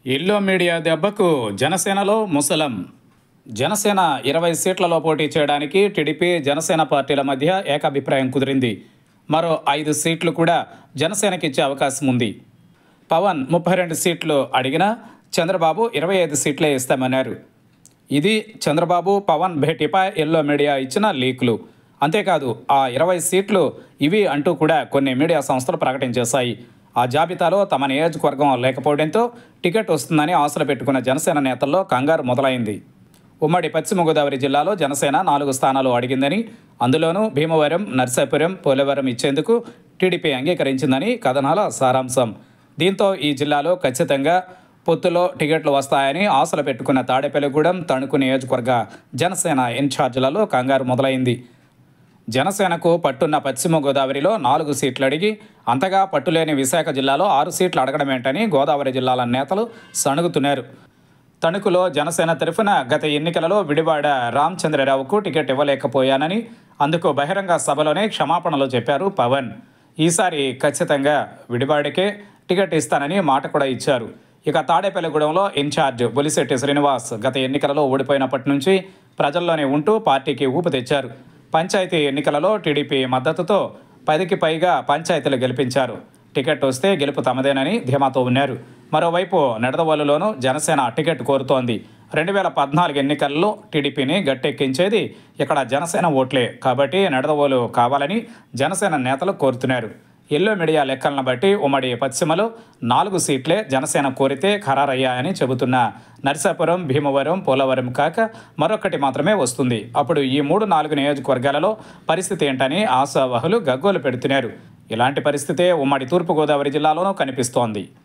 yellow media దెబ్బకు జనసేనలో ముసలం జనసేన ఇరవై సీట్లలో పోటీ చేయడానికి టీడీపీ జనసేన పార్టీల మధ్య ఏకాభిప్రాయం కుదిరింది మరో ఐదు సీట్లు కూడా జనసేనకి ఇచ్చే అవకాశం ఉంది పవన్ ముప్పై రెండు సీట్లు అడిగినా చంద్రబాబు ఇరవై ఐదు సీట్లే ఇస్తామన్నారు ఇది చంద్రబాబు పవన్ భేటీపై ఎల్లో మీడియా ఇచ్చిన లీకులు అంతేకాదు ఆ ఇరవై సీట్లు ఇవి అంటూ కూడా కొన్ని మీడియా సంస్థలు ప్రకటించేశాయి ఆ జాబితాలో తమ నియోజకవర్గం లేకపోవడంతో టికెట్ వస్తుందని ఆశలు పెట్టుకున్న జనసేన నేతల్లో కంగారు మొదలైంది ఉమ్మడి పశ్చిమ గోదావరి జిల్లాలో జనసేన నాలుగు స్థానాలు అడిగిందని అందులోనూ భీమవరం నర్సాపురం పోలవరం ఇచ్చేందుకు టీడీపీ అంగీకరించిందని కథనాల సారాంశం దీంతో ఈ జిల్లాలో ఖచ్చితంగా పొత్తులో టికెట్లు వస్తాయని ఆశలు పెట్టుకున్న తాడేపల్లిగూడెం తణుకు నియోజకవర్గ జనసేన ఇన్ఛార్జీలలో కంగారు మొదలైంది జనసేనకు పట్టున్న పశ్చిమ గోదావరిలో నాలుగు సీట్లు అడిగి అంతగా పట్టులేని విశాఖ జిల్లాలో ఆరు సీట్లు అడగడమేంటని గోదావరి జిల్లాల నేతలు సణుగుతున్నారు తణుకులో జనసేన తరఫున గత ఎన్నికలలో విడివాడ రామచంద్రరావుకు టికెట్ ఇవ్వలేకపోయానని అందుకు బహిరంగ సభలోనే క్షమాపణలు చెప్పారు పవన్ ఈసారి ఖచ్చితంగా విడివాడికే టికెట్ ఇస్తానని మాట కూడా ఇచ్చారు ఇక తాడేపల్లిగూడెంలో ఇన్ఛార్జ్ బొలిశెట్టి శ్రీనివాస్ గత ఎన్నికలలో ఓడిపోయినప్పటి నుంచి ప్రజల్లోనే ఉంటూ పార్టీకి ఊపు తెచ్చారు పంచాయతీ ఎన్నికలలో టీడీపీ మద్దతుతో పదికి పైగా పంచాయతీలు గెలిపించారు టికెట్ వస్తే గెలుపు తమదేనని ధీమాతో ఉన్నారు మరోవైపు నిడదవోలులోనూ జనసేన టికెట్ కోరుతోంది రెండు వేల పద్నాలుగు ఎన్నికల్లో టీడీపీని గట్టెక్కించేది ఇక్కడ జనసేన ఓట్లే కాబట్టి నిడదవోలు కావాలని జనసేన నేతలు కోరుతున్నారు ఎల్లో మీడియా లెక్కలను బట్టి ఉమ్మడి పశ్చిమలో నాలుగు సీట్లే జనసేన కోరితే ఖరారయ్యాయని చెబుతున్న నర్సాపురం భీమవరం పోలవరం కాక మరొకటి మాత్రమే వస్తుంది అప్పుడు ఈ మూడు నాలుగు నియోజకవర్గాలలో పరిస్థితి ఏంటని ఆశావహులు గగ్గోలు పెడుతున్నారు ఇలాంటి పరిస్థితే ఉమ్మడి తూర్పుగోదావరి జిల్లాలోనూ కనిపిస్తోంది